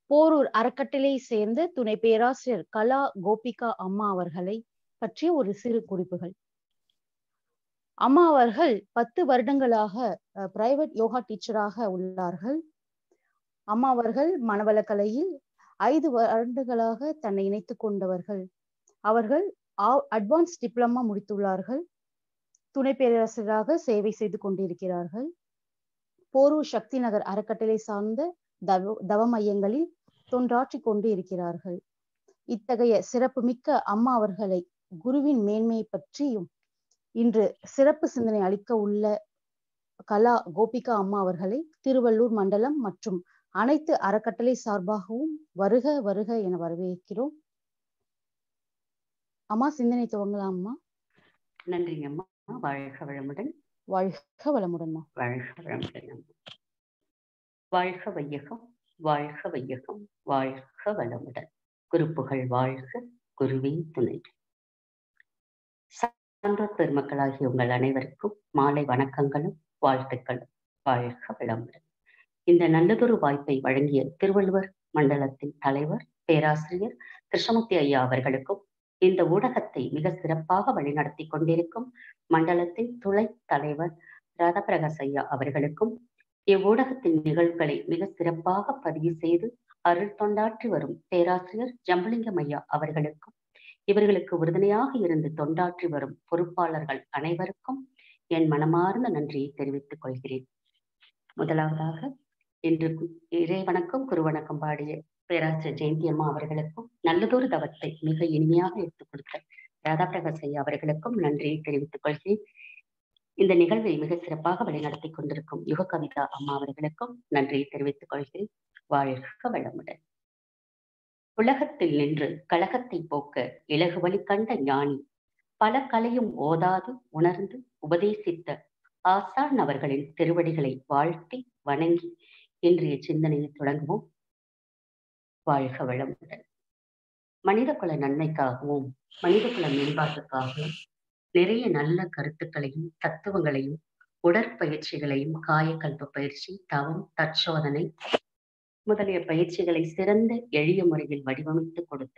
போரூர் அறக்கட்டளை சேர்ந்த துணை பேராசிரியர் கலா கோபிகா அம்மா அவர்களை பற்றிய ஒரு சிறு குறிப்புகள் அம்மா அவர்கள் பத்து வருடங்களாக பிரைவேட் யோகா டீச்சராக உள்ளார்கள் அம்மா அவர்கள் மனவளக்கலையில் ஐந்து வருடங்களாக தன்னை இணைத்துக் கொண்டவர்கள் அவர்கள் அட்வான்ஸ் டிப்ளமா முடித்துள்ளார்கள் துணை பேராசிரியராக சேவை செய்து கொண்டிருக்கிறார்கள் போரூர் சக்தி நகர் அறக்கட்டளை சார்ந்த தவ தவ மையங்களில் தொண்டாற்றி கொண்டு இருக்கிறார்கள் இத்தகைய சிறப்புமிக்க அம்மா அவர்களை குருவின் மேன்மையை பற்றியும் இன்று சிறப்பு சிந்தனை அளிக்க உள்ள கலா கோபிகா அம்மா அவர்களை திருவள்ளூர் மண்டலம் மற்றும் அனைத்து அறக்கட்டளை சார்பாகவும் வருக வருக என வரவேற்கிறோம் அம்மா சிந்தனை துவங்கலாம் அம்மா நன்றிங்க அம்மா வாழ்க வளமுடன் வாழ்க வளமுடன் வாழ்க வளமுடன் வாழ்க வையகம் வாழ்க வையகம் வாழ்க வளமுடன் குருப்புகள் வாழ்க குருவே துணை சான்றோர் பெருமக்களாகிய உங்கள் அனைவருக்கும் மாலை வணக்கங்களும் வாழ்த்துக்களும் வாழ்க வளமுடன் இந்த நல்லதொரு வாய்ப்பை வழங்கிய திருவள்ளுவர் மண்டலத்தின் தலைவர் பேராசிரியர் கிருஷ்ணமூர்த்தி ஐயா அவர்களுக்கும் இந்த ஊடகத்தை மிக சிறப்பாக வழிநடத்தி கொண்டிருக்கும் மண்டலத்தின் துணை தலைவர் ராதாபிரகாஷ் ஐயா அவர்களுக்கும் இவ்வூடகத்தின் நிகழ்வுகளை மிக சிறப்பாக பதிவு செய்து அருள் தொண்டாற்றி வரும் பேராசிரியர் ஜம்பலிங்கம் ஐயா அவர்களுக்கும் இவர்களுக்கு உறுதுணையாக இருந்து தொண்டாற்றி வரும் பொறுப்பாளர்கள் அனைவருக்கும் என் மனமார்ந்த நன்றியை தெரிவித்துக் கொள்கிறேன் முதலாவதாக இன்று இறை வணக்கம் குருவணக்கம் பாடிய பேராசிரியர் ஜெயந்தி அம்மா அவர்களுக்கும் நல்லதொரு தவத்தை மிக இனிமையாக எடுத்துக் கொடுத்த ராதாபிரகாஷ் ஐயா அவர்களுக்கும் நன்றியை தெரிவித்துக் கொள்கிறேன் இந்த நிகழ்வை மிக சிறப்பாக வழிநடத்தி கொண்டிருக்கும் யுக கவிதா அம்மா அவர்களுக்கும் நன்றியை தெரிவித்துக் கொள்கிறேன் வாழ்க வளமுடன் உலகத்தில் நின்று கழகத்தை போக்க இலகு வழி கண்ட ஞானி பல கலையும் ஓதாது உணர்ந்து உபதேசித்த ஆசான் அவர்களின் திருவடிகளை வாழ்த்தி வணங்கி இன்றைய சிந்தனையை தொடங்குவோம் வாழ்க வளமுடன் மனித குல நன்மைக்காகவும் மனித குல மேம்பாட்டுக்காகவும் நிறைய நல்ல கருத்துக்களையும் தத்துவங்களையும் உடற்பயிற்சிகளையும் காயக்கல்ப பயிற்சி தவம் தற்சோதனை முதலிய பயிற்சிகளை சிறந்த எளிய முறையில் வடிவமைத்து கொடுத்த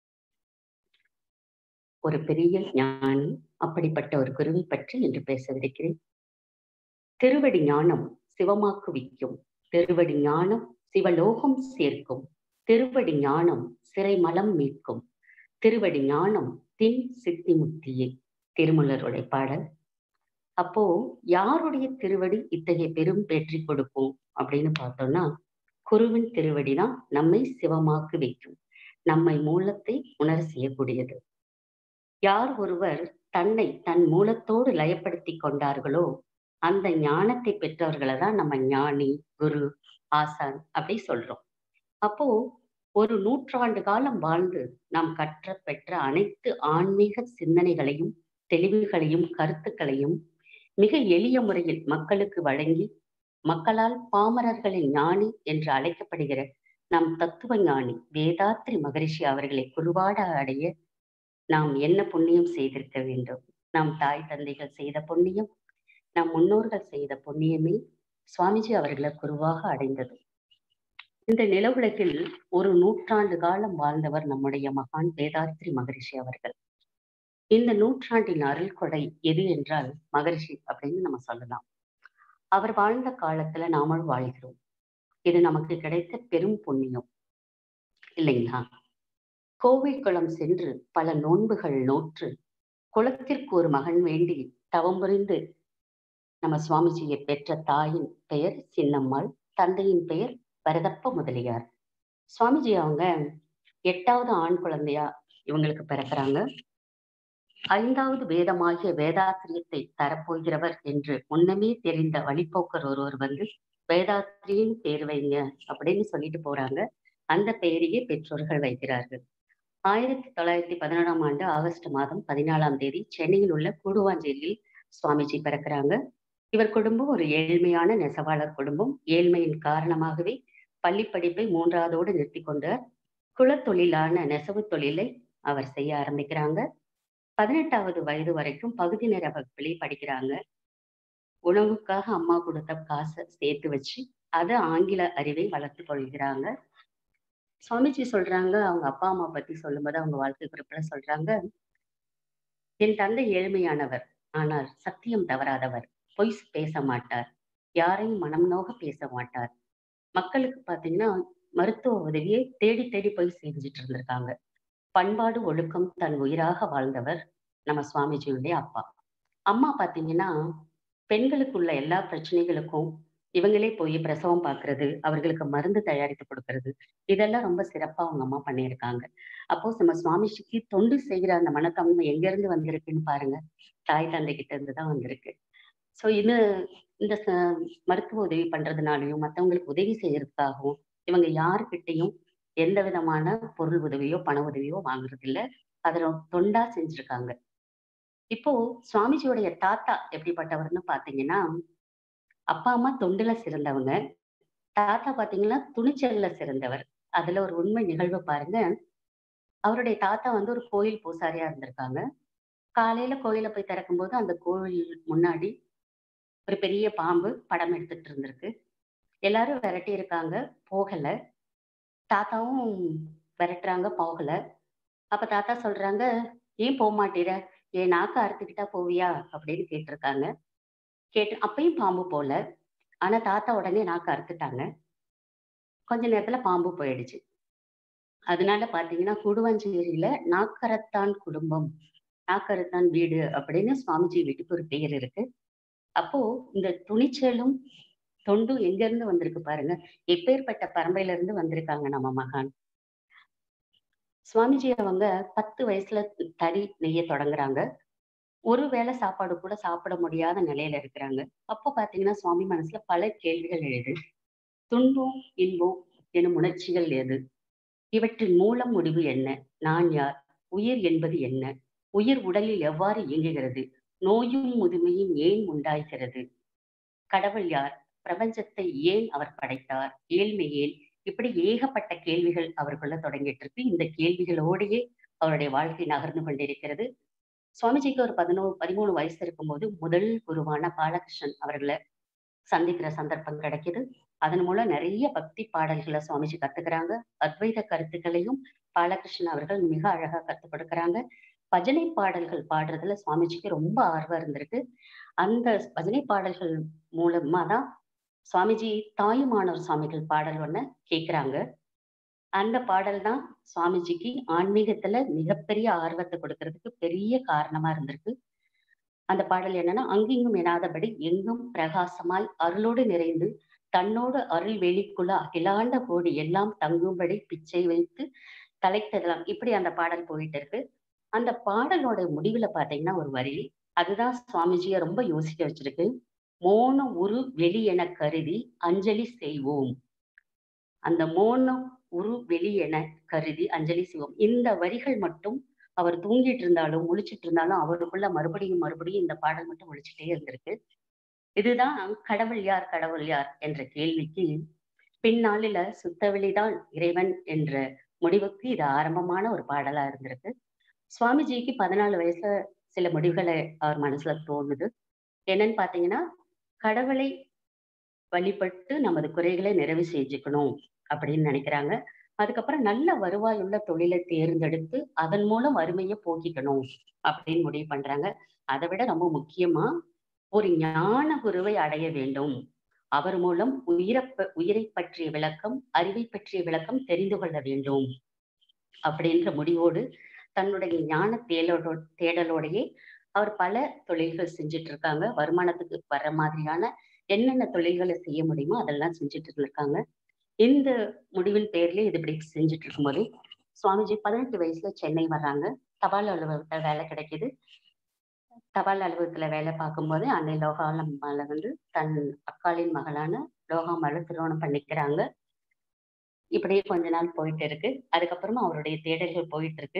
ஒரு பெரிய ஞானி அப்படிப்பட்ட ஒரு குருவை பற்றி இன்று பேசவிருக்கிறேன் திருவடி ஞானம் சிவமாக்கு விக்கும் திருவடி ஞானம் சிவலோகம் சேர்க்கும் திருவடி ஞானம் சிறை மலம் மீட்கும் திருவடி ஞானம் தின் சித்தி முத்தியே திருமலருடைய பாடல் அப்போ யாருடைய திருவடி இத்தகைய பெரும் வெற்றி கொடுக்கும் அப்படின்னு பார்த்தோம்னா குருவின் திருவடி தான் நம்மை சிவமாக்கு வைக்கும் நம்மை மூலத்தை உணர செய்யக்கூடியது யார் ஒருவர் தன்னை தன் மூலத்தோடு லயப்படுத்தி கொண்டார்களோ அந்த ஞானத்தை பெற்றவர்களை தான் நம்ம ஞானி குரு ஆசான் அப்படி சொல்றோம் அப்போ ஒரு நூற்றாண்டு காலம் வாழ்ந்து நாம் கற்ற பெற்ற அனைத்து ஆன்மீக சிந்தனைகளையும் தெளிவுகளையும் கருத்துக்களையும் மிக எளிய முறையில் மக்களுக்கு வழங்கி மக்களால் பாமரர்களின் ஞானி என்று அழைக்கப்படுகிற நம் தத்துவ ஞானி வேதாத்ரி மகரிஷி அவர்களை குருவாட அடைய நாம் என்ன புண்ணியம் செய்திருக்க வேண்டும் நம் தாய் தந்தைகள் செய்த புண்ணியம் நம் முன்னோர்கள் செய்த புண்ணியமே சுவாமிஜி அவர்களை குருவாக அடைந்தது இந்த நிலவுலகில் ஒரு நூற்றாண்டு காலம் வாழ்ந்தவர் நம்முடைய மகான் வேதாத்ரி மகரிஷி அவர்கள் இந்த நூற்றாண்டின் அருள் கொடை எது என்றால் மகரிஷி அப்படின்னு நம்ம சொல்லலாம் அவர் வாழ்ந்த காலத்துல நாமளும் வாழ்கிறோம் இது நமக்கு கிடைத்த பெரும் புண்ணியம் இல்லைங்களா கோவில் குளம் சென்று பல நோன்புகள் நோற்று குளத்திற்கு ஒரு மகன் வேண்டி தவம் புரிந்து நம்ம சுவாமிஜியை பெற்ற தாயின் பெயர் சின்னம்மாள் தந்தையின் பெயர் வரதப்ப முதலியார் சுவாமிஜி அவங்க எட்டாவது ஆண் குழந்தையா இவங்களுக்கு பிறக்கிறாங்க ஐந்தாவது வேதமாகிய வேதாத்திரியத்தை தரப்போகிறவர் என்று முன்னமே தெரிந்த வழிபோக்கர் ஒருவர் வந்து வேதாத்திரியின் பேர் வைங்க அப்படின்னு சொல்லிட்டு போறாங்க அந்த பெயரையே பெற்றோர்கள் வைக்கிறார்கள் ஆயிரத்தி தொள்ளாயிரத்தி பதினேழாம் ஆண்டு ஆகஸ்ட் மாதம் பதினாலாம் தேதி சென்னையில் உள்ள கூடுவாஞ்சேரியில் சுவாமிஜி பிறக்கிறாங்க இவர் குடும்பம் ஒரு ஏழ்மையான நெசவாளர் குடும்பம் ஏழ்மையின் காரணமாகவே பள்ளி படிப்பை மூன்றாவதோடு நிறுத்தி கொண்டார் குலத்தொழிலான நெசவு தொழிலை அவர் செய்ய ஆரம்பிக்கிறாங்க பதினெட்டாவது வயது வரைக்கும் பகுதி நேர வகுப்பிலே படிக்கிறாங்க உணவுக்காக அம்மா கொடுத்த காசை சேர்த்து வச்சு அதை ஆங்கில அறிவை வளர்த்து கொள்கிறாங்க சுவாமிஜி சொல்றாங்க அவங்க அப்பா அம்மா பத்தி சொல்லும்போது அவங்க வாழ்க்கை குறிப்புல சொல்றாங்க என் தந்தை ஏழ்மையானவர் ஆனால் சத்தியம் தவறாதவர் பொய் பேச மாட்டார் யாரையும் மனம் நோக பேச மாட்டார் மக்களுக்கு பாத்தீங்கன்னா மருத்துவ உதவியை தேடி தேடி போய் செஞ்சுட்டு இருந்திருக்காங்க பண்பாடு ஒழுக்கம் தன் உயிராக வாழ்ந்தவர் நம்ம சுவாமிஜியுடைய அப்பா அம்மா பாத்தீங்கன்னா பெண்களுக்குள்ள எல்லா பிரச்சனைகளுக்கும் இவங்களே போய் பிரசவம் பார்க்கறது அவர்களுக்கு மருந்து தயாரித்து கொடுக்கறது இதெல்லாம் ரொம்ப சிறப்பா அவங்க அம்மா பண்ணியிருக்காங்க அப்போ நம்ம சுவாமிஜிக்கு தொண்டு செய்கிற அந்த மனத்தன்மை எங்க இருந்து வந்திருக்குன்னு பாருங்க தாய் தந்தை கிட்ட இருந்து தான் வந்திருக்கு ஸோ இது இந்த ச- மருத்துவ உதவி பண்றதுனாலயும் மத்தவங்களுக்கு உதவி செய்யறதுக்காகவும் இவங்க யாருக்கிட்டையும் எந்த விதமான பொருள் உதவியோ பண உதவியோ வாங்குறது இல்ல அதை ரொம்ப தொண்டா செஞ்சிருக்காங்க இப்போ சுவாமிஜியோடைய தாத்தா எப்படிப்பட்டவர்னு பாத்தீங்கன்னா அப்பா அம்மா தொண்டுல சிறந்தவங்க தாத்தா பாத்தீங்கன்னா துணிச்சல்ல சிறந்தவர் அதுல ஒரு உண்மை நிகழ்வு பாருங்க அவருடைய தாத்தா வந்து ஒரு கோயில் பூசாரியா இருந்திருக்காங்க காலையில கோயில போய் திறக்கும்போது அந்த கோவில் முன்னாடி ஒரு பெரிய பாம்பு படம் எடுத்துட்டு இருந்திருக்கு எல்லாரும் விரட்டி இருக்காங்க போகல தாத்தாவும் விரட்டுறாங்க போகல அப்ப தாத்தா சொல்றாங்க ஏன் போக மாட்டீர என் நாக்க அறுத்துக்கிட்டா போவியா அப்படின்னு கேட்டிருக்காங்க கேட்டு அப்பயும் பாம்பு போல ஆனா தாத்தா உடனே நாக்க அறுத்துட்டாங்க கொஞ்ச நேரத்துல பாம்பு போயிடுச்சு அதனால பாத்தீங்கன்னா குடுவஞ்சேரியில நாக்கரத்தான் குடும்பம் நாக்கரத்தான் வீடு அப்படின்னு சுவாமிஜி வீட்டுக்கு ஒரு பெயர் இருக்கு அப்போ இந்த துணிச்சலும் தொண்டும் எங்க இருந்து வந்திருக்கு பாருங்க எப்பேற்பட்ட பரம்பரையில இருந்து வந்திருக்காங்க நம்ம மகான் சுவாமிஜி அவங்க பத்து வயசுல தறி நெய்ய தொடங்குறாங்க ஒரு வேளை சாப்பாடு கூட சாப்பிட முடியாத நிலையில இருக்கிறாங்க அப்போ பாத்தீங்கன்னா சுவாமி மனசுல பல கேள்விகள் எழுது துன்பம் இன்பம் எனும் உணர்ச்சிகள் எது இவற்றின் மூலம் முடிவு என்ன நான் யார் உயிர் என்பது என்ன உயிர் உடலில் எவ்வாறு இயங்குகிறது நோயும் முதுமையும் ஏன் உண்டாகிறது கடவுள் யார் பிரபஞ்சத்தை ஏன் அவர் படைத்தார் ஏழ்மை ஏன் இப்படி ஏகப்பட்ட கேள்விகள் அவருக்குள்ள தொடங்கிட்டு இருக்கு இந்த கேள்விகளோடையே அவருடைய வாழ்க்கை நகர்ந்து கொண்டிருக்கிறது சுவாமிஜிக்கு ஒரு பதினோ பதிமூணு வயசு இருக்கும்போது முதல் குருவான பாலகிருஷ்ணன் அவர்களை சந்திக்கிற சந்தர்ப்பம் கிடைக்குது அதன் மூலம் நிறைய பக்தி பாடல்களை சுவாமிஜி கத்துக்கிறாங்க அத்வைத கருத்துக்களையும் பாலகிருஷ்ணன் அவர்கள் மிக அழகா கத்துக் கொடுக்கறாங்க பஜனை பாடல்கள் பாடுறதுல சுவாமிஜிக்கு ரொம்ப ஆர்வம் இருந்திருக்கு அந்த பஜனை பாடல்கள் மூலமா தான் சுவாமிஜி தாயுமானவர் சுவாமிகள் பாடல் ஒண்ணு கேக்குறாங்க அந்த பாடல் தான் சுவாமிஜிக்கு ஆன்மீகத்துல மிகப்பெரிய ஆர்வத்தை கொடுக்கறதுக்கு பெரிய காரணமா இருந்திருக்கு அந்த பாடல் என்னன்னா அங்கிங்கும் எனாதபடி எங்கும் பிரகாசமாய் அருளோடு நிறைந்து தன்னோடு அருள் வெளிக்குள்ள அகிலாண்ட கோடி எல்லாம் தங்கும்படி பிச்சை வைத்து தலைத்ததெல்லாம் இப்படி அந்த பாடல் போயிட்டு இருக்கு அந்த பாடலோட முடிவுல பாத்தீங்கன்னா ஒரு வரி அதுதான் சுவாமிஜியை ரொம்ப யோசிக்க வச்சிருக்கு மோன உரு வெளி என கருதி அஞ்சலி செய்வோம் அந்த மோன உரு வெளி என கருதி அஞ்சலி செய்வோம் இந்த வரிகள் மட்டும் அவர் தூங்கிட்டு இருந்தாலும் முழிச்சிட்டு இருந்தாலும் அவருக்குள்ள மறுபடியும் மறுபடியும் இந்த பாடல் மட்டும் ஒழிச்சிட்டே இருந்திருக்கு இதுதான் கடவுள் யார் கடவுள் யார் என்ற கேள்விக்கு பின்னாளில சுத்தவெளிதான் இறைவன் என்ற முடிவுக்கு இது ஆரம்பமான ஒரு பாடலா இருந்திருக்கு சுவாமிஜிக்கு பதினாலு வயசுல சில முடிவுகளை அவர் மனசுல தோணுது என்னன்னு பாத்தீங்கன்னா கடவுளை வழிபட்டு நமது குறைகளை நிறைவு செஞ்சுக்கணும் அப்படின்னு நினைக்கிறாங்க அதுக்கப்புறம் நல்ல வருவாய் உள்ள தொழிலை தேர்ந்தெடுத்து அதன் மூலம் வறுமையை போக்கிக்கணும் அப்படின்னு முடிவு பண்றாங்க அதை விட ரொம்ப முக்கியமா ஒரு ஞான குருவை அடைய வேண்டும் அவர் மூலம் உயிரை உயிரை பற்றிய விளக்கம் அறிவை பற்றிய விளக்கம் தெரிந்து கொள்ள வேண்டும் அப்படின்ற முடிவோடு தன்னுடைய ஞான தேடலோ தேடலோடையே அவர் பல தொழில்கள் செஞ்சுட்டு இருக்காங்க வருமானத்துக்கு வர்ற மாதிரியான என்னென்ன தொழில்களை செய்ய முடியுமோ அதெல்லாம் செஞ்சுட்டு இருக்காங்க இந்த முடிவின் பேர்ல இது இப்படி செஞ்சுட்டு இருக்கும்போது சுவாமிஜி பதினெட்டு வயசுல சென்னை வர்றாங்க தபால் அலுவலகத்துல வேலை கிடைக்குது தபால் அலுவலகத்துல வேலை பார்க்கும்போது அன்னை லோகாலம்மால வந்து தன் அக்காளின் மகளான லோகாமால திருமணம் பண்ணிக்கிறாங்க இப்படியே கொஞ்ச நாள் போயிட்டு இருக்கு அதுக்கப்புறமா அவருடைய தேடல்கள் போயிட்டு இருக்கு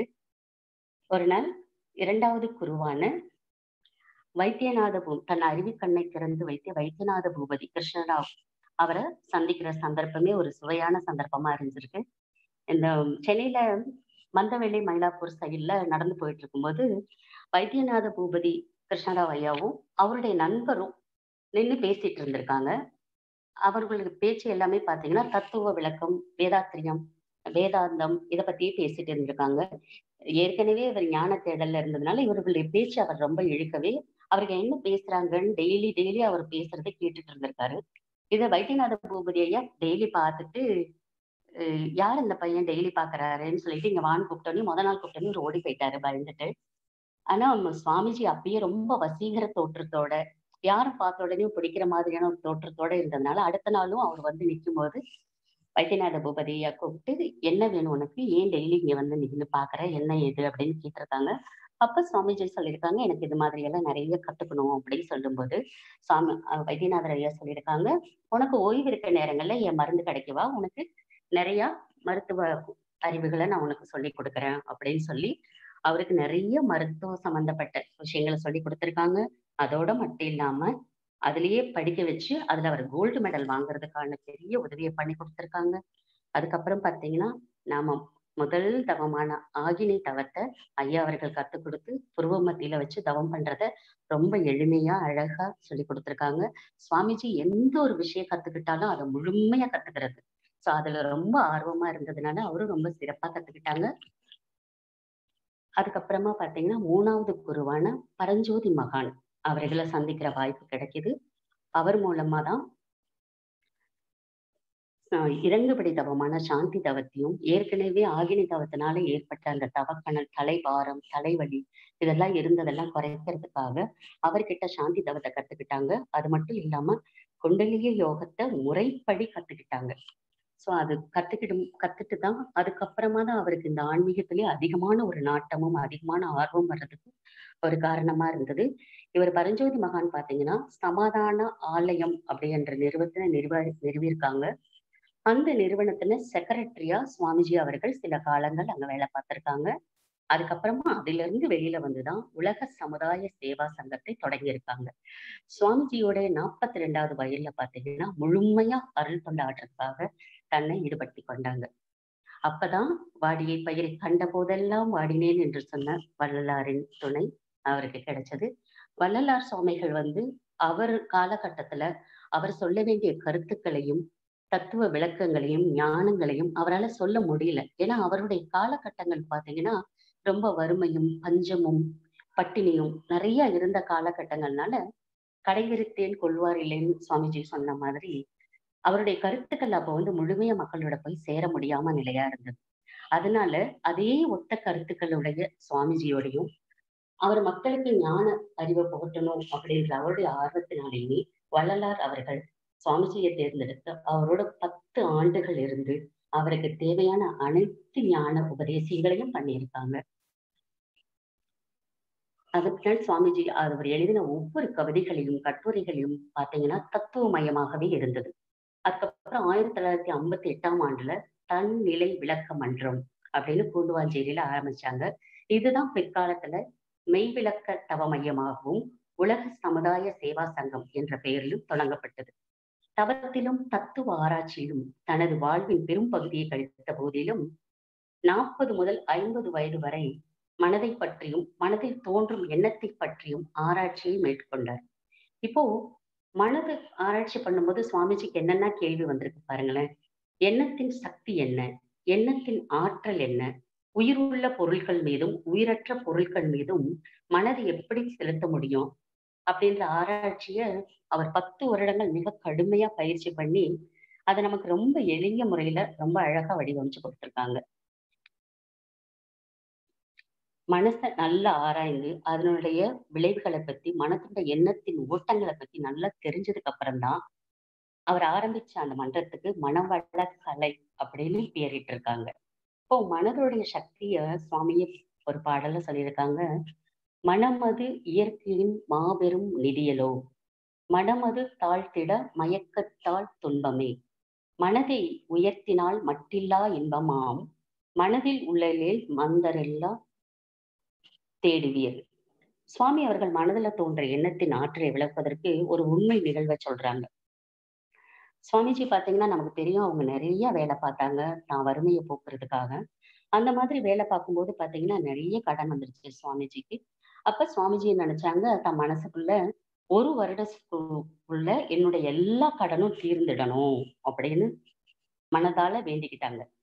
ஒரு நாள் இரண்டாவது குருவான வைத்தியநாத பூ தன் அறிவு கண்ணை திறந்து வைத்திய வைத்தியநாத பூபதி கிருஷ்ணராவ் அவரை சந்திக்கிற சந்தர்ப்பமே ஒரு சுவையான சந்தர்ப்பமா இருந்திருக்கு இந்த சென்னையில மந்தவெளி மயிலாப்பூர் சைட்ல நடந்து போயிட்டு இருக்கும்போது வைத்தியநாத பூபதி கிருஷ்ணராவ் ஐயாவும் அவருடைய நண்பரும் நின்று பேசிட்டு இருந்திருக்காங்க அவர்களுக்கு பேச்சு எல்லாமே பார்த்தீங்கன்னா தத்துவ விளக்கம் வேதாத்திரியம் வேதாந்தம் இதை பத்தியே பேசிட்டு இருந்திருக்காங்க ஏற்கனவே இவர் ஞான தேடல்ல இருந்ததுனால இவர்களுடைய பேச்சு அவர் ரொம்ப இழுக்கவே அவருக்கு என்ன பேசுறாங்கன்னு டெய்லி டெய்லி அவர் பேசுறதை கேட்டுட்டு இருந்திருக்காரு இதை வைத்தியநாத பூபதி ஐயா டெய்லி பார்த்துட்டு அஹ் யார் இந்த பையன் டெய்லி பாக்குறாருன்னு சொல்லிட்டு இங்க வான்னு கூப்பிட்டோன்னே முத நாள் கூப்பிட்டோன்னே இவர் ஓடி போயிட்டாரு பயந்துட்டு ஆனா நம்ம சுவாமிஜி அப்பயே ரொம்ப வசீகர தோற்றத்தோட யாரும் பார்த்த உடனே பிடிக்கிற மாதிரியான ஒரு தோற்றத்தோட இருந்ததுனால அடுத்த நாளும் அவர் வந்து நிற்கும் போது வைத்தியநாத பூபதியா கூப்பிட்டு என்ன வேணும் உனக்கு ஏன் டெய்லி இங்க வந்து நின்று பாக்குற என்ன ஏது அப்படின்னு கேட்டிருக்காங்க அப்ப சுவாமிஜி சொல்லியிருக்காங்க எனக்கு இது மாதிரி எல்லாம் நிறைய கத்துக்கணும் அப்படின்னு சொல்லும்போது சுவாமி அஹ் வைத்தியநாதர் ஐயா சொல்லியிருக்காங்க உனக்கு ஓய்வு இருக்க நேரங்கள்ல என் மருந்து கிடைக்கவா உனக்கு நிறைய மருத்துவ அறிவுகளை நான் உனக்கு சொல்லி கொடுக்குறேன் அப்படின்னு சொல்லி அவருக்கு நிறைய மருத்துவ சம்பந்தப்பட்ட விஷயங்களை சொல்லி கொடுத்துருக்காங்க அதோட மட்டும் இல்லாம அதுலயே படிக்க வச்சு அதுல அவர் கோல்டு மெடல் வாங்குறதுக்கான பெரிய உதவியை பண்ணி கொடுத்துருக்காங்க அதுக்கப்புறம் பாத்தீங்கன்னா நாம முதல் தவமான ஆகினை தவத்தை ஐயா அவர்கள் கத்துக் கொடுத்து புருவ மத்தியில வச்சு தவம் பண்றத ரொம்ப எளிமையா அழகா சொல்லி கொடுத்துருக்காங்க சுவாமிஜி எந்த ஒரு விஷயம் கத்துக்கிட்டாலும் அதை முழுமையா கத்துக்கிறது சோ அதுல ரொம்ப ஆர்வமா இருந்ததுனால அவரும் ரொம்ப சிறப்பா கத்துக்கிட்டாங்க அதுக்கப்புறமா பாத்தீங்கன்னா மூணாவது குருவான பரஞ்சோதி மகான் அவர்களை சந்திக்கிற வாய்ப்பு கிடைக்குது அவர் மூலமா தான் ஆஹ் இறங்குபடி தவமான சாந்தி தவத்தையும் ஏற்கனவே ஆகினி தவத்தினால ஏற்பட்ட அந்த தவக்கணல் தலைபாரம் தலைவலி இதெல்லாம் இருந்ததெல்லாம் குறைக்கிறதுக்காக அவர்கிட்ட சாந்தி தவத்தை கத்துக்கிட்டாங்க அது மட்டும் இல்லாம குண்டலிய யோகத்தை முறைப்படி கத்துக்கிட்டாங்க சோ அது கத்துக்கிடும் கத்துட்டு தான் அதுக்கப்புறமா தான் அவருக்கு இந்த ஆன்மீகத்திலேயே அதிகமான ஒரு நாட்டமும் அதிகமான ஆர்வம் வர்றதுக்கு ஒரு காரணமா இருந்தது இவர் பரஞ்சோதி மகான் பாத்தீங்கன்னா சமாதான ஆலயம் அப்படின்ற நிறுவனத்தை நிறுவ நிறுவியிருக்காங்க அந்த நிறுவனத்துல செக்ரட்டரியா சுவாமிஜி அவர்கள் சில காலங்கள் அங்க வேலை பார்த்திருக்காங்க அதுக்கப்புறமா அதுல இருந்து வெளியில வந்துதான் உலக சமுதாய சேவா சங்கத்தை தொடங்கியிருக்காங்க சுவாமிஜியோட நாற்பத்தி ரெண்டாவது வயதுல பாத்தீங்கன்னா முழுமையா அருள் கொண்டாடுறதுக்காக தன்னை ஈடுபடுத்தி கொண்டாங்க அப்பதான் வாடியை பயிரை கண்ட போதெல்லாம் வாடினேன் என்று சொன்ன வள்ளலாரின் துணை அவருக்கு கிடைச்சது வள்ளலார் சுவாமிகள் வந்து அவர் காலகட்டத்துல அவர் சொல்ல வேண்டிய கருத்துக்களையும் தத்துவ விளக்கங்களையும் ஞானங்களையும் அவரால் சொல்ல முடியல ஏன்னா அவருடைய காலகட்டங்கள் பாத்தீங்கன்னா ரொம்ப வறுமையும் பஞ்சமும் பட்டினியும் நிறைய இருந்த காலகட்டங்கள்னால கடைவிருத்தேன் கொள்வார் இல்லைன்னு சுவாமிஜி சொன்ன மாதிரி அவருடைய கருத்துக்கள் அப்போ வந்து முழுமையா மக்களோட போய் சேர முடியாம நிலையா இருந்தது அதனால அதே ஒத்த கருத்துக்களுடைய சுவாமிஜியோடையும் அவர் மக்களுக்கு ஞான அறிவை புகட்டணும் அப்படின்ற அவருடைய ஆர்வத்தினாலேயே வள்ளலார் அவர்கள் சுவாமிஜியை தேர்ந்தெடுத்து அவரோட பத்து ஆண்டுகள் இருந்து அவருக்கு தேவையான அனைத்து ஞான உபதேசங்களையும் பண்ணியிருக்காங்க அதற்கு சுவாமிஜி அவர் எழுதின ஒவ்வொரு கவிதைகளையும் கட்டுரைகளையும் பார்த்தீங்கன்னா தத்துவமயமாகவே இருந்தது அதுக்கப்புறம் ஆயிரத்தி தொள்ளாயிரத்தி ஐம்பத்தி எட்டாம் ஆண்டுல தன் நிலை விளக்க மன்றம் அப்படின்னு கூண்டுவாஞ்சேரியில ஆரம்பிச்சாங்க இதுதான் பிற்காலத்துல மெய்விளக்க தவ மையமாகவும் உலக சமுதாய சேவா சங்கம் என்ற பெயரிலும் தொடங்கப்பட்டது தவத்திலும் தத்துவ ஆராய்ச்சியிலும் தனது வாழ்வின் பெரும் பகுதியை கழித்த போதிலும் நாற்பது முதல் ஐம்பது வயது வரை மனதை பற்றியும் மனதில் தோன்றும் எண்ணத்தை பற்றியும் ஆராய்ச்சியை மேற்கொண்டார் இப்போ மனது ஆராய்ச்சி பண்ணும்போது சுவாமிஜிக்கு என்னென்ன கேள்வி வந்திருக்கு பாருங்களேன் எண்ணத்தின் சக்தி என்ன எண்ணத்தின் ஆற்றல் என்ன உயிருள்ள பொருட்கள் மீதும் உயிரற்ற பொருட்கள் மீதும் மனதை எப்படி செலுத்த முடியும் அப்படின்ற ஆராய்ச்சிய அவர் பத்து வருடங்கள் மிக கடுமையா பயிற்சி பண்ணி அதை நமக்கு ரொம்ப எளிய முறையில ரொம்ப அழகா வடிவமைச்சு கொடுத்திருக்காங்க மனசை நல்லா ஆராய்ந்து அதனுடைய விளைவுகளை பத்தி மனசோட எண்ணத்தின் ஓட்டங்களை பத்தி நல்லா தெரிஞ்சதுக்கு அப்புறம்தான் அவர் ஆரம்பிச்ச அந்த மன்றத்துக்கு மனவள கலை அப்படின்னு பேரிட்டு இருக்காங்க இப்போ மனதோடைய சக்திய சுவாமியே ஒரு பாடல்ல சொல்லியிருக்காங்க மனமது இயற்கையின் மாபெரும் நிதியலோ மனமது தாழ்த்திட மயக்கத்தால் துன்பமே மனதை உயர்த்தினால் மட்டில்லா இன்பமாம் மனதில் உள்ளலில் மந்தரெல்லா தேடுவியது சுவாமி அவர்கள் மனதுல தோன்ற எண்ணத்தின் ஆற்றலை விளக்குவதற்கு ஒரு உண்மை நிகழ்வை சொல்றாங்க சுவாமிஜி பாத்தீங்கன்னா நமக்கு தெரியும் அவங்க நிறைய வேலை பார்த்தாங்க தான் வறுமையை போக்குறதுக்காக அந்த மாதிரி வேலை பார்க்கும்போது பாத்தீங்கன்னா நிறைய கடன் வந்துருச்சு சுவாமிஜிக்கு அப்ப சுவாமிஜி நினைச்சாங்க தன் மனசுக்குள்ள ஒரு வருடத்துக்குள்ள என்னுடைய எல்லா கடனும் தீர்ந்துடணும் அப்படின்னு மனதால வேண்டிக்கிட்டாங்க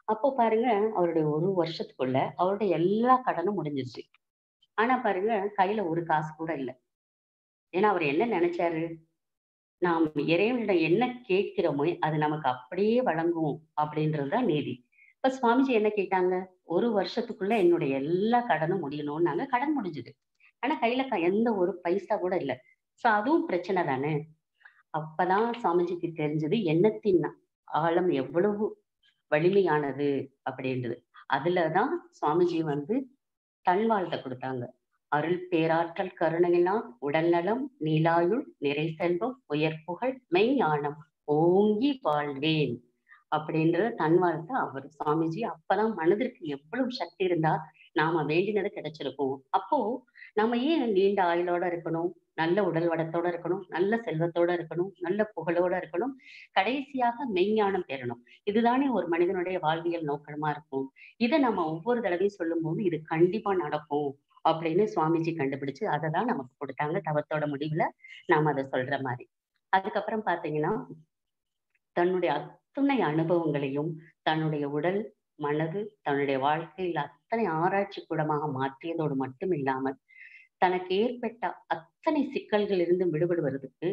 அப்போ பாருங்க அவருடைய ஒரு வருஷத்துக்குள்ள அவருடைய எல்லா கடனும் முடிஞ்சிருச்சு ஆனா பாருங்க கையில ஒரு காசு கூட இல்லை ஏன்னா அவர் என்ன நினைச்சாரு நாம் இறைவனிடம் என்ன கேட்கிறோமோ அது நமக்கு அப்படியே வழங்கும் அப்படின்றதுதான் நீதி இப்ப சுவாமிஜி என்ன கேட்டாங்க ஒரு வருஷத்துக்குள்ள என்னுடைய எல்லா கடனும் முடியணும்னாங்க கடன் முடிஞ்சது ஆனா கையில க- எந்த ஒரு பைசா கூட இல்லை சோ அதுவும் பிரச்சனை தானே அப்பதான் சுவாமிஜிக்கு தெரிஞ்சது எண்ணத்தின் ஆழம் எவ்வளவு வலிமையானது அப்படின்றது அதுலதான் சுவாமிஜி வந்து தன் வாழ்த்தை கொடுத்தாங்க அருள் பேராற்றல் கருணையினால் உடல்நலம் நீலாயுள் நிறை செல்வம் உயர்ப்புகள் மெய்ஞானம் ஓங்கி வாழ்வேன் அப்படின்ற தன் வாழ்த்தை அவர் சுவாமிஜி அப்பதான் மனதிற்கு எவ்வளவு சக்தி இருந்தா நாம வேண்டினது கிடைச்சிருக்கும் அப்போ நம்ம ஏன் நீண்ட ஆயுளோட இருக்கணும் நல்ல உடல் வடத்தோட இருக்கணும் நல்ல செல்வத்தோட இருக்கணும் நல்ல புகழோட இருக்கணும் கடைசியாக மெய்ஞானம் பெறணும் இதுதானே ஒரு மனிதனுடைய வாழ்வியல் நோக்கமா இருக்கும் இதை நம்ம ஒவ்வொரு தடவையும் சொல்லும்போது இது கண்டிப்பா நடக்கும் அப்படின்னு சுவாமிஜி கண்டுபிடிச்சு அதை தான் நமக்கு கொடுத்தாங்க தவத்தோட முடிவுல நாம அதை சொல்ற மாதிரி அதுக்கப்புறம் பாத்தீங்கன்னா தன்னுடைய அத்துணை அனுபவங்களையும் தன்னுடைய உடல் மனது தன்னுடைய வாழ்க்கையில் அத்தனை ஆராய்ச்சி கூடமாக மாற்றியதோடு மட்டும் இல்லாமல் தனக்கு ஏற்பட்ட அத்தனை சிக்கல்கள் இருந்து விடுபடுவதற்கு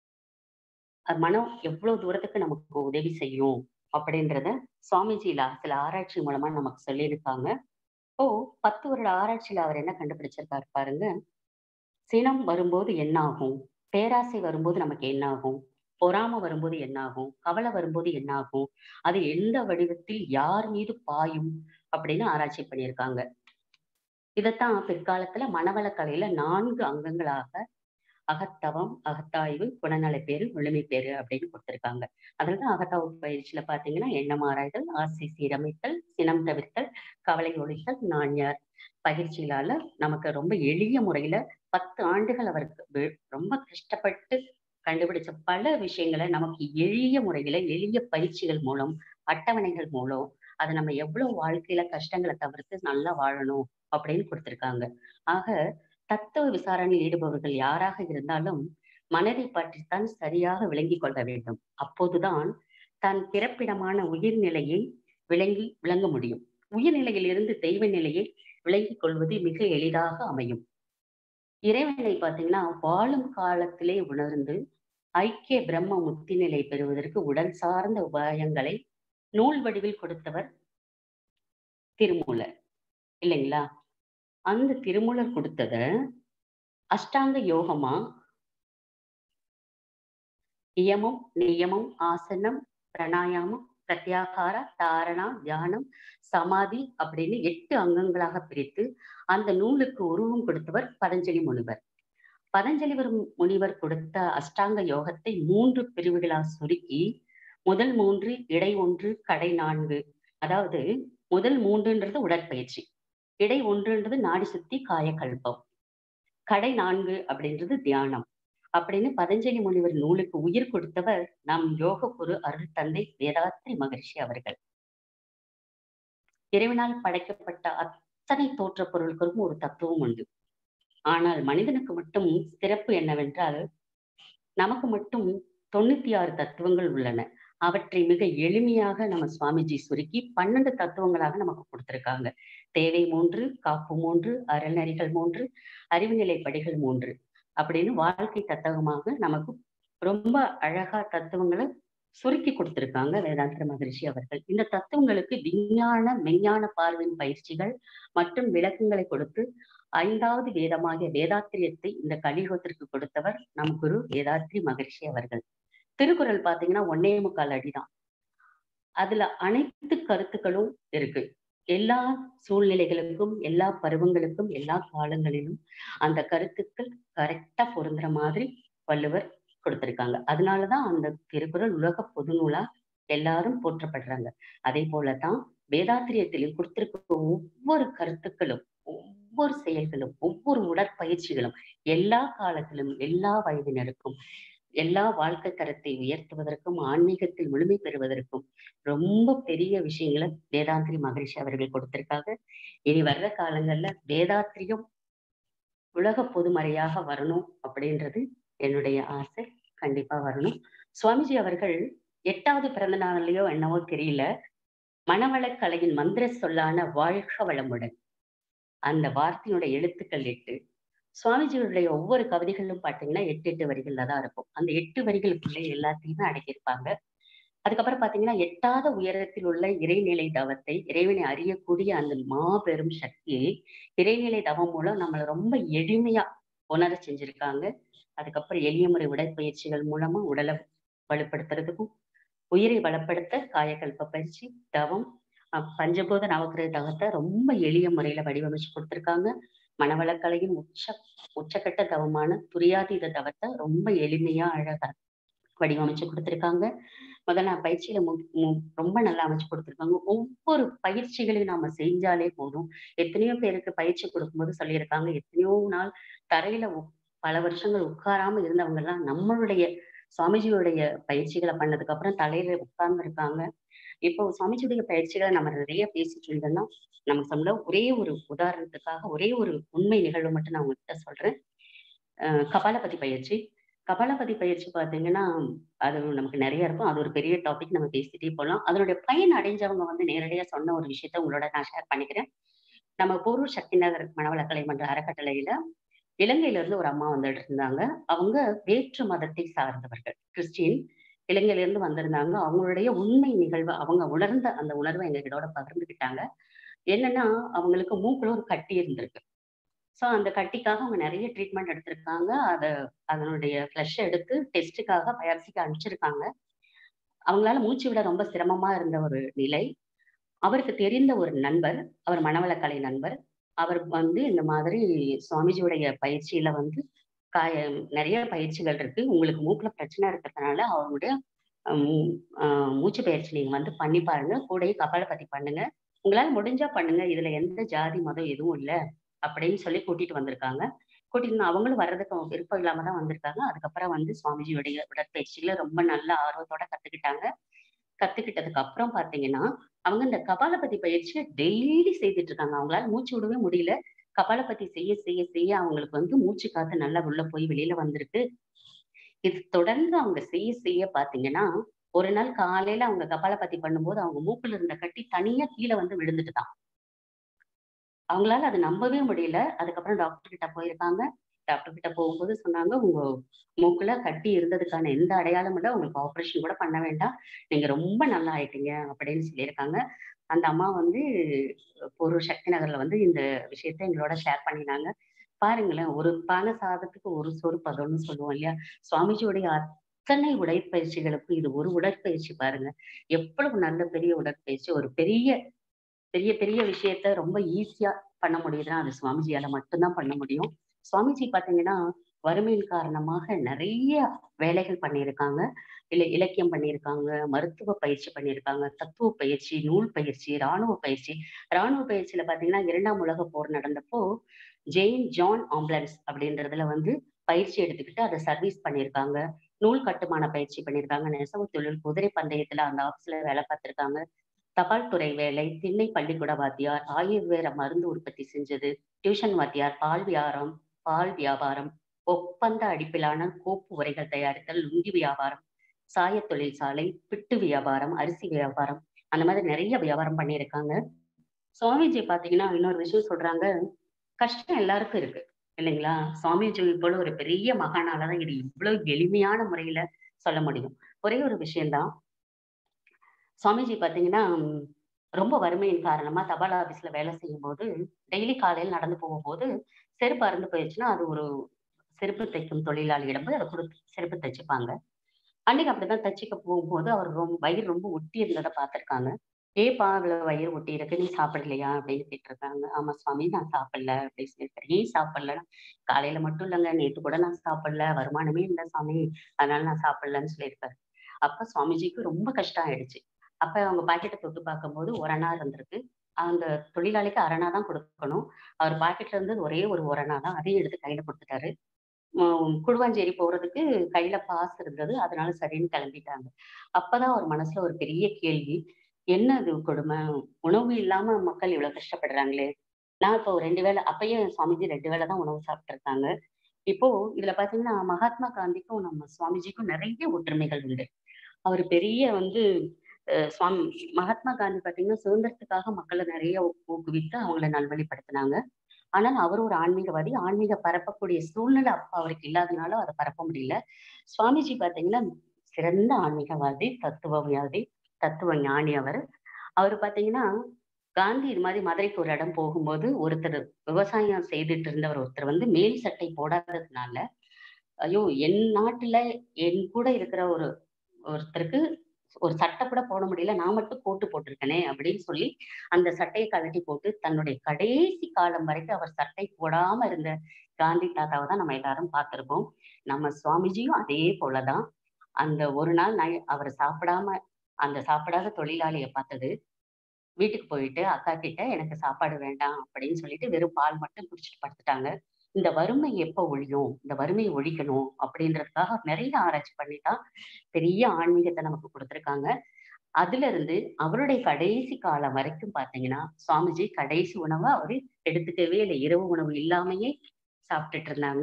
அஹ் மனம் எவ்வளவு தூரத்துக்கு நமக்கு உதவி செய்யும் அப்படின்றத சுவாமிஜியில சில ஆராய்ச்சி மூலமா நமக்கு சொல்லியிருக்காங்க இப்போ பத்து வருட ஆராய்ச்சியில அவர் என்ன கண்டுபிடிச்சிருக்காரு பாருங்க சினம் வரும்போது என்ன ஆகும் பேராசை வரும்போது நமக்கு என்ன ஆகும் பொறாமை வரும்போது என்ன ஆகும் கவலை வரும்போது என்ன ஆகும் அது எந்த வடிவத்தில் யார் மீது பாயும் அப்படின்னு ஆராய்ச்சி பண்ணியிருக்காங்க இதைத்தான் பிற்காலத்துல மனவளக்கலையில நான்கு அங்கங்களாக அகத்தவம் அகத்தாய்வு குணநலப்பேறு முழுமைப்பேறு அப்படின்னு கொடுத்திருக்காங்க அதுலதான் அகத்தாய்வு பயிற்சியில பாத்தீங்கன்னா எண்ணம் ஆராய்தல் ஆசை சீரமைத்தல் சினம் தவிர்த்தல் கவலை ஒழித்தல் நாண்யார் பயிற்சியிலால நமக்கு ரொம்ப எளிய முறையில பத்து ஆண்டுகள் அவருக்கு வி- ரொம்ப கஷ்டப்பட்டு கண்டுபிடிச்ச பல விஷயங்களை நமக்கு எளிய முறையில எளிய பயிற்சிகள் மூலம் அட்டவணைகள் மூலம் அது நம்ம எவ்வளவு வாழ்க்கையில கஷ்டங்களை தவிர்த்து நல்லா வாழணும் அப்படின்னு கொடுத்திருக்காங்க ஆக தத்துவ விசாரணையில் ஈடுபவர்கள் யாராக இருந்தாலும் மனதை பற்றித்தான் சரியாக விளங்கிக் கொள்ள வேண்டும் அப்போதுதான் தன் பிறப்பிடமான உயிர்நிலையை விளங்கி விளங்க முடியும் உயிர்நிலையில் இருந்து தெய்வ நிலையை விளங்கிக் கொள்வது மிக எளிதாக அமையும் இறைவனை பார்த்தீங்கன்னா வாழும் காலத்திலே உணர்ந்து ஐக்கிய பிரம்ம முக்தி நிலை பெறுவதற்கு உடல் சார்ந்த உபாயங்களை நூல் வடிவில் கொடுத்தவர் திருமூலர் இல்லைங்களா அந்த திருமூலர் கொடுத்தத அஷ்டாங்க யோகமா நியமம் நியமம் ஆசனம் பிராணாயாமம் பிரத்யாகார தாரணா தியானம் சமாதி அப்படின்னு எட்டு அங்கங்களாக பிரித்து அந்த நூலுக்கு உருவம் கொடுத்தவர் பதஞ்சலி முனிவர் பதஞ்சலி வரும் முனிவர் கொடுத்த அஷ்டாங்க யோகத்தை மூன்று பிரிவுகளாக சுருக்கி முதல் மூன்று இடை ஒன்று கடை நான்கு அதாவது முதல் மூன்றுன்றது உடற்பயிற்சி இடை ஒன்றுன்றது நாடி சுத்தி காயக்கல்பம் கடை நான்கு அப்படின்றது தியானம் அப்படின்னு பதஞ்சலி முனிவர் நூலுக்கு உயிர் கொடுத்தவர் நம் யோக குரு அருள் தந்தை வேதாத்ரி மகரிஷி அவர்கள் இறைவனால் படைக்கப்பட்ட அத்தனை தோற்ற பொருட்களுக்கும் ஒரு தத்துவம் உண்டு ஆனால் மனிதனுக்கு மட்டும் சிறப்பு என்னவென்றால் நமக்கு மட்டும் தொண்ணூத்தி ஆறு தத்துவங்கள் உள்ளன அவற்றை மிக எளிமையாக நம்ம சுவாமிஜி சுருக்கி பன்னெண்டு தத்துவங்களாக நமக்கு கொடுத்திருக்காங்க தேவை மூன்று காப்பு மூன்று அறநெறிகள் மூன்று அறிவுநிலை படிகள் மூன்று அப்படின்னு வாழ்க்கை தத்துவமாக நமக்கு ரொம்ப அழகா தத்துவங்களை சுருக்கி கொடுத்திருக்காங்க வேதாந்திர மகரிஷி அவர்கள் இந்த தத்துவங்களுக்கு விஞ்ஞான மெஞ்ஞான பார்வையின் பயிற்சிகள் மற்றும் விளக்கங்களை கொடுத்து ஐந்தாவது வேதமாகிய வேதாத்திரியத்தை இந்த கலியுகத்திற்கு கொடுத்தவர் நம் குரு வேதாத்ரி மகரிஷி அவர்கள் திருக்குறள் பாத்தீங்கன்னா ஒன்னே முக்கால் அடிதான் அதுல அனைத்து கருத்துக்களும் இருக்கு எல்லா சூழ்நிலைகளுக்கும் எல்லா பருவங்களுக்கும் எல்லா காலங்களிலும் அந்த கருத்துக்கள் கரெக்டா பொருந்துற மாதிரி வள்ளுவர் கொடுத்திருக்காங்க அதனாலதான் அந்த திருக்குறள் உலக பொது நூலா எல்லாரும் போற்றப்படுறாங்க அதே போலதான் வேதாத்திரியத்திலும் கொடுத்திருக்க ஒவ்வொரு கருத்துக்களும் ஒவ்வொரு செயல்களும் ஒவ்வொரு உடற்பயிற்சிகளும் எல்லா காலத்திலும் எல்லா வயதினருக்கும் எல்லா வாழ்க்கை தரத்தை உயர்த்துவதற்கும் ஆன்மீகத்தில் முழுமை பெறுவதற்கும் ரொம்ப பெரிய விஷயங்களை வேதாந்திரி மகரிஷி அவர்கள் கொடுத்திருக்காங்க இனி வர்ற காலங்கள்ல வேதாத்திரியம் உலக பொதுமறையாக வரணும் அப்படின்றது என்னுடைய ஆசை கண்டிப்பா வரணும் சுவாமிஜி அவர்கள் எட்டாவது பிறந்த நாள்லயோ என்னவோ தெரியல மனவளக்கலையின் மந்திர சொல்லான வாழ்க வளமுடன் அந்த வார்த்தையினுடைய எழுத்துக்கள் எட்டு சுவாமிஜியுடைய ஒவ்வொரு கவிதைகளும் பார்த்தீங்கன்னா எட்டு எட்டு வரிகள்ல தான் இருக்கும் அந்த எட்டு வரிகளுக்குள்ளே எல்லாத்தையுமே அடக்கியிருப்பாங்க அதுக்கப்புறம் பாத்தீங்கன்னா எட்டாத உயரத்தில் உள்ள இறைநிலை தவத்தை இறைவனை அறியக்கூடிய அந்த மாபெரும் சக்தியை இறைநிலை தவம் மூலம் நம்மளை ரொம்ப எளிமையா உணர செஞ்சிருக்காங்க அதுக்கப்புறம் எளிய முறை உடற்பயிற்சிகள் மூலமா உடலை வலுப்படுத்துறதுக்கும் உயிரை வளப்படுத்த காயக்கல்ப பயிற்சி தவம் அஹ் பஞ்சபூத நவக்கிரக தவத்தை ரொம்ப எளிய முறையில வடிவமைச்சு கொடுத்திருக்காங்க மனவளக்கலையின் உச்ச உச்சக்கட்ட தவமான துரியாதீத தவத்தை ரொம்ப எளிமையா அழகா வடிவமைச்சு கொடுத்திருக்காங்க முதல்ல பயிற்சியில மு மு- ரொம்ப நல்லா அமைச்சு கொடுத்திருக்காங்க ஒவ்வொரு பயிற்சிகளையும் நாம செஞ்சாலே போதும் எத்தனையோ பேருக்கு பயிற்சி கொடுக்கும்போது சொல்லியிருக்காங்க எத்தனையோ நாள் தரையில உக்- பல வருஷங்கள் உட்காராம இருந்தவங்க எல்லாம் நம்மளுடைய சுவாமிஜியுடைய பயிற்சிகளை பண்ணதுக்கு அப்புறம் தலையில உட்கார்ந்து இருக்காங்க இப்போ சுவாமிஜியுடைய பயிற்சிகளை நம்ம நிறைய பேசிட்டு இருந்தோம்னா நமக்கு சொல்ல ஒரே ஒரு உதாரணத்துக்காக ஒரே ஒரு உண்மை நிகழ்வு மட்டும் நான் உங்ககிட்ட சொல்றேன் அஹ் கபாலபதி பயிற்சி கபாலபதி பயிற்சி பார்த்தீங்கன்னா அது நமக்கு நிறைய இருக்கும் அது ஒரு பெரிய டாபிக் நம்ம பேசிட்டே போகலாம் அதனுடைய பயன் அடைஞ்சவங்க வந்து நேரடியா சொன்ன ஒரு விஷயத்த உங்களோட நான் ஷேர் பண்ணிக்கிறேன் நம்ம போரூர் சக்தி நகர் மனவளக்கலை மன்ற அறக்கட்டளையில இலங்கையில இருந்து ஒரு அம்மா வந்துட்டு இருந்தாங்க அவங்க வேற்று மதத்தை சார்ந்தவர்கள் கிறிஸ்டின் இலங்கையில இருந்து வந்திருந்தாங்க அவங்களுடைய உண்மை நிகழ்வு அவங்க உணர்ந்த அந்த உணர்வை எங்க கிட்டோட பகிர்ந்துக்கிட்டாங்க என்னன்னா அவங்களுக்கு மூக்குல ஒரு கட்டி இருந்திருக்கு ஸோ அந்த கட்டிக்காக அவங்க நிறைய ட்ரீட்மெண்ட் எடுத்திருக்காங்க அதை அதனுடைய ஃப்ளஷ் எடுத்து டெஸ்ட்டுக்காக பயாப்சிக்கு அனுப்பிச்சிருக்காங்க அவங்களால மூச்சு விட ரொம்ப சிரமமா இருந்த ஒரு நிலை அவருக்கு தெரிந்த ஒரு நண்பர் அவர் மனவளக்கலை நண்பர் அவர் வந்து இந்த மாதிரி சுவாமிஜியுடைய பயிற்சியில வந்து காய நிறைய பயிற்சிகள் இருக்கு உங்களுக்கு மூக்குல பிரச்சனை இருக்கிறதுனால அவருடைய ஹம், ஆஹ், மூச்சு பயிற்சி நீங்க வந்து பண்ணி பாருங்க கூடயே கபாலபதி பண்ணுங்க உங்களால முடிஞ்சா பண்ணுங்க இதுல எந்த ஜாதி மதம் எதுவும் இல்லை அப்படின்னு சொல்லி கூட்டிட்டு வந்திருக்காங்க கூட்டிட்டு வந்து அவங்களும் வர்றதுக்கு விருப்பம் இல்லாம தான் வந்திருக்காங்க அதுக்கப்புறம் வந்து சுவாமிஜியுடைய உடற்பயிற்சிகளை ரொம்ப நல்ல ஆர்வத்தோட கத்துக்கிட்டாங்க கத்துக்கிட்டதுக்கு அப்புறம் பாத்தீங்கன்னா அவங்க இந்த கபாலபதி பயிற்சியை டெய்லி செய்துட்டு இருக்காங்க அவங்களால மூச்சு விடவே முடியல கபாலபதி செய்ய செய்ய செய்ய அவங்களுக்கு வந்து மூச்சு காத்து நல்லா உள்ள போய் வெளியில வந்திருக்கு இது தொடர்ந்து அவங்க செய்ய செய்ய பாத்தீங்கன்னா ஒரு நாள் காலையில அவங்க கபாலபதி பண்ணும்போது அவங்க மூக்குல இருந்த கட்டி தனியா கீழே வந்து விழுந்துட்டு தான் அவங்களால அதை நம்பவே முடியல அதுக்கப்புறம் டாக்டர் கிட்ட போயிருக்காங்க டாக்டர் கிட்ட போகும்போது சொன்னாங்க உங்க மூக்குல கட்டி இருந்ததுக்கான எந்த அடையாளம் இல்லை உங்களுக்கு ஆப்ரேஷன் கூட பண்ண வேண்டாம் நீங்க ரொம்ப நல்லா ஆயிட்டீங்க அப்படின்னு சொல்லியிருக்காங்க அந்த அம்மா வந்து ஒரு சக்தி நகர்ல வந்து இந்த விஷயத்த எங்களோட ஷேர் பண்ணினாங்க பாருங்களேன் ஒரு பானை சாதத்துக்கு ஒரு சோறு பதம்னு சொல்லுவோம் இல்லையா சுவாமிஜியுடைய அத்தனை உடற்பயிற்சிகளுக்கு இது ஒரு உடற்பயிற்சி பாருங்க எவ்வளவு நல்ல பெரிய உடற்பயிற்சி ஒரு பெரிய பெரிய பெரிய விஷயத்த ரொம்ப ஈஸியா பண்ண முடியுதுன்னா அது சுவாமிஜியால மட்டும்தான் பண்ண முடியும் சுவாமிஜி பாத்தீங்கன்னா வறுமையின் காரணமாக நிறைய வேலைகள் பண்ணியிருக்காங்க இல்ல இலக்கியம் பண்ணியிருக்காங்க மருத்துவ பயிற்சி பண்ணியிருக்காங்க தத்துவ பயிற்சி நூல் பயிற்சி இராணுவ பயிற்சி இராணுவ பயிற்சியில பாத்தீங்கன்னா இரண்டாம் உலக போர் நடந்தப்போ ஜெயின் ஜான் ஆம்புலன்ஸ் அப்படின்றதுல வந்து பயிற்சி எடுத்துக்கிட்டு அதை சர்வீஸ் பண்ணியிருக்காங்க நூல் கட்டுமான பயிற்சி பண்ணியிருக்காங்க நெசவு தொழில் குதிரை பந்தயத்துல அந்த ஆபீஸ்ல வேலை பார்த்திருக்காங்க தபால் துறை வேலை திண்ணை பள்ளிக்கூட வாத்தியார் ஆயுர்வேத மருந்து உற்பத்தி செஞ்சது டியூஷன் வாத்தியார் பால் வியாபாரம் பால் வியாபாரம் ஒப்பந்த அடிப்பிலான கோப்பு உரைகள் தயாரித்தல் லுங்கி வியாபாரம் சாய தொழிற்சாலை பிட்டு வியாபாரம் அரிசி வியாபாரம் அந்த மாதிரி நிறைய வியாபாரம் பண்ணியிருக்காங்க சுவாமிஜி பாத்தீங்கன்னா இன்னொரு விஷயம் சொல்றாங்க கஷ்டம் எல்லாருக்கும் இருக்கு இல்லைங்களா சுவாமிஜி போல ஒரு பெரிய மகானாலதான் இது இவ்வளவு எளிமையான முறையில சொல்ல முடியும் ஒரே ஒரு விஷயம்தான் சுவாமிஜி பாத்தீங்கன்னா உம், ரொம்ப வறுமையின் காரணமா தபால் ஆபீஸ்ல வேலை செய்யும் போது டெய்லி காலையில் நடந்து போகும்போது செருப்பு அறுந்து போயிடுச்சுன்னா அது ஒரு செருப்பு தைக்கும் தொழிலாளியிடம் போய் அதை கொடுத்து செருப்பு தைச்சுப்பாங்க அன்னைக்கு அப்படிதான் தச்சுக்க போகும்போது அவர் ரொம்ப வயிறு ரொம்ப ஒட்டி இருந்ததை பார்த்திருக்காங்க ஏப்பா இவ்வளவு வயிறு ஒட்டி இருக்கு நீ சாப்பிடலையா அப்படின்னு கேட்டிருக்காங்க ஆமா சுவாமி நான் சாப்பிடல அப்படின்னு சொல்லியிருக்காரு ஏன் சாப்பிடல காலையில மட்டும் இல்லைங்க நேத்து கூட நான் சாப்பிடல வருமானமே இல்லை சாமி அதனால நான் சாப்பிடலன்னு சொல்லியிருக்காரு அப்ப சுவாமிஜிக்கு ரொம்ப கஷ்டம் ஆயிடுச்சு அப்ப அவங்க பாக்கெட்டை தொட்டு பார்க்கும்போது ஒரு அணா இருந்திருக்கு அந்த தொழிலாளிக்கு அரணா தான் கொடுக்கணும் அவர் பாக்கெட்ல இருந்தது ஒரே ஒரு ஒரணா தான் அதையும் எடுத்து கையில கொடுத்துட்டாரு உம் குடுவாஞ்சேரி போறதுக்கு கையில பாஸ் இருந்தது அதனால சரின்னு கிளம்பிட்டாங்க அப்பதான் அவர் மனசுல ஒரு பெரிய கேள்வி என்ன இது கொடுமை உணவு இல்லாம மக்கள் இவ்வளவு கஷ்டப்படுறாங்களே நான் இப்போ ரெண்டு வேளை அப்பயும் சுவாமிஜி ரெண்டு வேளை தான் உணவு சாப்பிட்டிருக்காங்க இப்போ இதுல பாத்தீங்கன்னா மகாத்மா காந்திக்கும் நம்ம சுவாமிஜிக்கும் நிறைய ஒற்றுமைகள் உண்டு அவர் பெரிய வந்து சுவாமி மகாத்மா காந்தி பாத்தீங்கன்னா சுதந்திரத்துக்காக மக்களை நிறைய ஊக்குவித்து அவங்கள நல்வழிப்படுத்தினாங்க ஆனால் அவர் ஒரு ஆன்மீகவாதி ஆன்மீக பரப்பக்கூடிய சூழ்நிலை அப்ப அவருக்கு இல்லாதனால அதை பரப்ப முடியல சுவாமிஜி பாத்தீங்கன்னா சிறந்த ஆன்மீகவாதி தத்துவவாதி தத்துவ ஞானி அவர் அவர் பாத்தீங்கன்னா காந்தி இது மாதிரி மதுரைக்கு ஒரு இடம் போகும்போது ஒருத்தர் விவசாயம் செய்துட்டு இருந்தவர் ஒருத்தர் வந்து மேல் சட்டை போடாததுனால ஐயோ என் நாட்டுல என் கூட இருக்கிற ஒரு ஒருத்தருக்கு ஒரு சட்டை கூட போட முடியல நான் மட்டும் கோட்டு போட்டிருக்கேனே அப்படின்னு சொல்லி அந்த சட்டையை கழட்டி போட்டு தன்னுடைய கடைசி காலம் வரைக்கும் அவர் சட்டை போடாம இருந்த காந்தி தாத்தாவை தான் நம்ம எல்லாரும் பார்த்திருப்போம் நம்ம சுவாமிஜியும் அதே போலதான் அந்த ஒரு நாள் நான் அவர் சாப்பிடாம அந்த சாப்பிடாத தொழிலாளியை பார்த்தது வீட்டுக்கு போயிட்டு அக்கா கிட்ட எனக்கு சாப்பாடு வேண்டாம் அப்படின்னு சொல்லிட்டு வெறும் பால் மட்டும் குடிச்சிட்டு படுத்துட்டாங்க இந்த வறுமை எப்ப ஒழியும் இந்த வறுமையை ஒழிக்கணும் அப்படின்றதுக்காக நிறைய ஆராய்ச்சி பண்ணிதான் பெரிய ஆன்மீகத்தை நமக்கு கொடுத்துருக்காங்க அதுல இருந்து அவருடைய கடைசி காலம் வரைக்கும் பாத்தீங்கன்னா சுவாமிஜி கடைசி உணவை அவரு எடுத்துக்கவே இல்லை இரவு உணவு இல்லாமையே சாப்பிட்டுட்டு இருந்தாங்க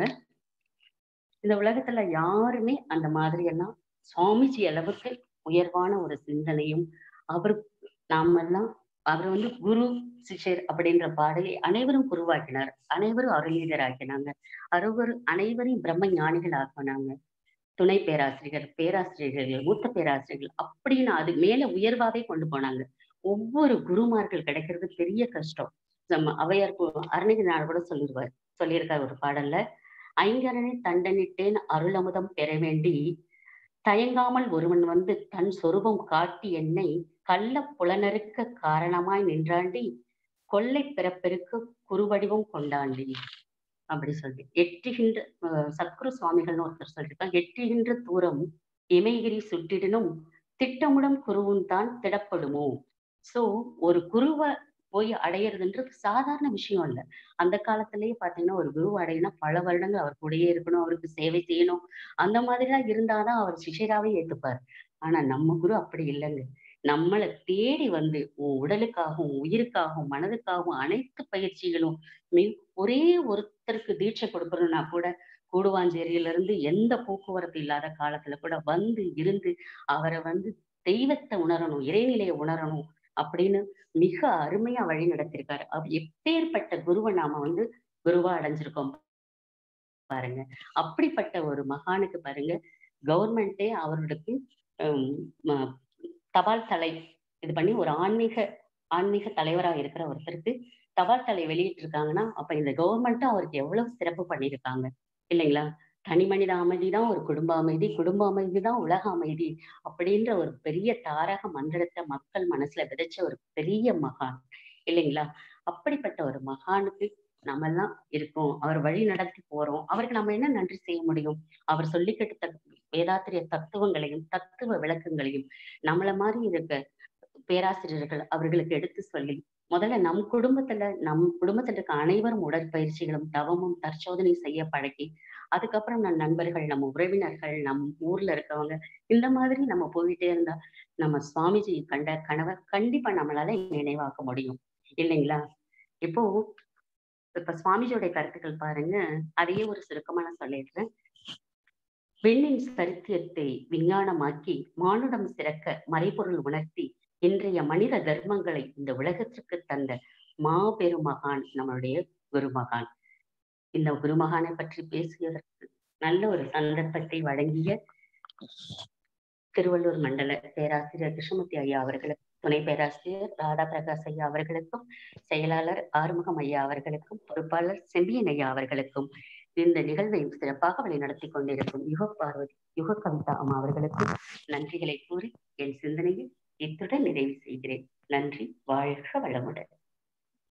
இந்த உலகத்துல யாருமே அந்த மாதிரி எல்லாம் சுவாமிஜி அளவுக்கு உயர்வான ஒரு சிந்தனையும் அவர் நாமெல்லாம் அவர் வந்து குரு சிஷ்யர் அப்படின்ற பாடலை அனைவரும் குருவாக்கினார் அனைவரும் அருளீதராக்கினாங்க அறுவர் அனைவரையும் பிரம்ம ஞானிகள் ஆக்கினாங்க துணை பேராசிரியர் பேராசிரியர்கள் மூத்த பேராசிரியர்கள் அப்படின்னு அது மேல உயர்வாவே கொண்டு போனாங்க ஒவ்வொரு குருமார்கள் கிடைக்கிறது பெரிய கஷ்டம் நம்ம அவையார் அருணகிரிநாதர் கூட சொல்லிடுவார் சொல்லியிருக்கார் ஒரு பாடல்ல ஐங்கரனை தண்டனிட்டேன் அருளமுதம் பெற வேண்டி தயங்காமல் ஒருவன் வந்து தன் சொரூபம் காட்டி என்னை கள்ள புலனருக்க காரணமாய் நின்றாண்டி கொள்ளை பிறப்பெருக்கு குருவடிவம் கொண்டாண்டி அப்படி சொல்லி எட்டுகின்ற சத்குரு சுவாமிகள்னு ஒருத்தர் சொல்லியிருக்காங்க எட்டுகின்ற தூரம் இமைகிரி சுட்டிடனும் திட்டமுடன் குருவும் தான் திடப்படுமோ சோ ஒரு குருவை போய் அடையிறதுன்றது சாதாரண விஷயம் இல்ல அந்த காலத்திலேயே பாத்தீங்கன்னா ஒரு குரு அடையினா பல வருடங்கள் அவர் கூடயே இருக்கணும் அவருக்கு சேவை செய்யணும் அந்த மாதிரிலாம் இருந்தாதான் அவர் சிஷியராவே ஏத்துப்பார் ஆனா நம்ம குரு அப்படி இல்லைங்க நம்மளை தேடி வந்து உன் உடலுக்காகவும் உயிருக்காகவும் மனதுக்காகவும் அனைத்து பயிற்சிகளும் மிக ஒரே ஒருத்தருக்கு தீட்சை கொடுக்கணும்னா கூட கூடுவாஞ்சேரியில இருந்து எந்த போக்குவரத்து இல்லாத காலத்துல கூட வந்து இருந்து அவரை வந்து தெய்வத்தை உணரணும் இறைநிலையை உணரணும் அப்படின்னு மிக அருமையா வழி நடத்திருக்காரு அவர் எப்பேற்பட்ட குருவை நாம வந்து குருவா அடைஞ்சிருக்கோம் பாருங்க அப்படிப்பட்ட ஒரு மகானுக்கு பாருங்க கவர்மெண்டே அவருக்கு தபால் தலை இது பண்ணி ஒரு ஆன்மீக ஆன்மீக தலைவரா இருக்கிற ஒருத்தருக்கு தபால் தலை வெளியிட்டு இருக்காங்கன்னா அப்ப இந்த கவர்மெண்ட்டும் அவருக்கு எவ்வளவு சிறப்பு பண்ணியிருக்காங்க இல்லைங்களா தனி மனித அமைதி தான் ஒரு குடும்ப அமைதி குடும்ப அமைதி தான் உலக அமைதி அப்படின்ற ஒரு பெரிய தாரக மந்திரத்தை மக்கள் மனசுல விதைச்ச ஒரு பெரிய மகான் இல்லைங்களா அப்படிப்பட்ட ஒரு மகானுக்கு நம்ம எல்லாம் இருக்கோம் அவர் வழி நடத்தி போறோம் அவருக்கு நம்ம என்ன நன்றி செய்ய முடியும் அவர் சொல்லிக்கிட்ட வேதாத்திரிய தத்துவங்களையும் தத்துவ விளக்கங்களையும் நம்மள மாதிரி இருக்க பேராசிரியர்கள் அவர்களுக்கு எடுத்து சொல்லி முதல்ல நம் குடும்பத்துல நம் குடும்பத்துல இருக்க அனைவரும் உடற்பயிற்சிகளும் தவமும் தற்சோதனை செய்ய பழகி அதுக்கப்புறம் நம் நண்பர்கள் நம்ம உறவினர்கள் நம் ஊர்ல இருக்கவங்க இந்த மாதிரி நம்ம போயிட்டே இருந்தா நம்ம சுவாமிஜி கண்ட கனவை கண்டிப்பா நம்மளால நினைவாக்க முடியும் இல்லைங்களா இப்போ இப்ப சுவாமிஜியோட கருத்துக்கள் பாருங்க அதையே ஒரு சுருக்கமான சொல்லிடுறேன் விண்ணின் சரித்திரத்தை விஞ்ஞானமாக்கி மானுடம் சிறக்க மறைபொருள் உணர்த்தி இன்றைய மனித தர்மங்களை இந்த உலகத்திற்கு தந்த மாபெரும் மகான் நம்மளுடைய குருமகான் இந்த குருமகானை பற்றி பேசுவதற்கு நல்ல ஒரு சந்தர்ப்பத்தை வழங்கிய திருவள்ளூர் மண்டல பேராசிரியர் கிருஷ்ணமூர்த்தி ஐயா அவர்களுக்கு துணை பேராசிரியர் ராதா பிரகாஷ் ஐயா அவர்களுக்கும் செயலாளர் ஆறுமுகம் ஐயா அவர்களுக்கும் பொறுப்பாளர் செம்பியன் ஐயா அவர்களுக்கும் இந்த நிகழ்வை சிறப்பாக வழிநடத்தி கொண்டிருக்கும் யுக பார்வதி யுக கவிதா அம்மா அவர்களுக்கும் நன்றிகளை கூறி என் சிந்தனையை இத்துடன் நிறைவு செய்கிறேன் நன்றி வாழ்க வளமுடன்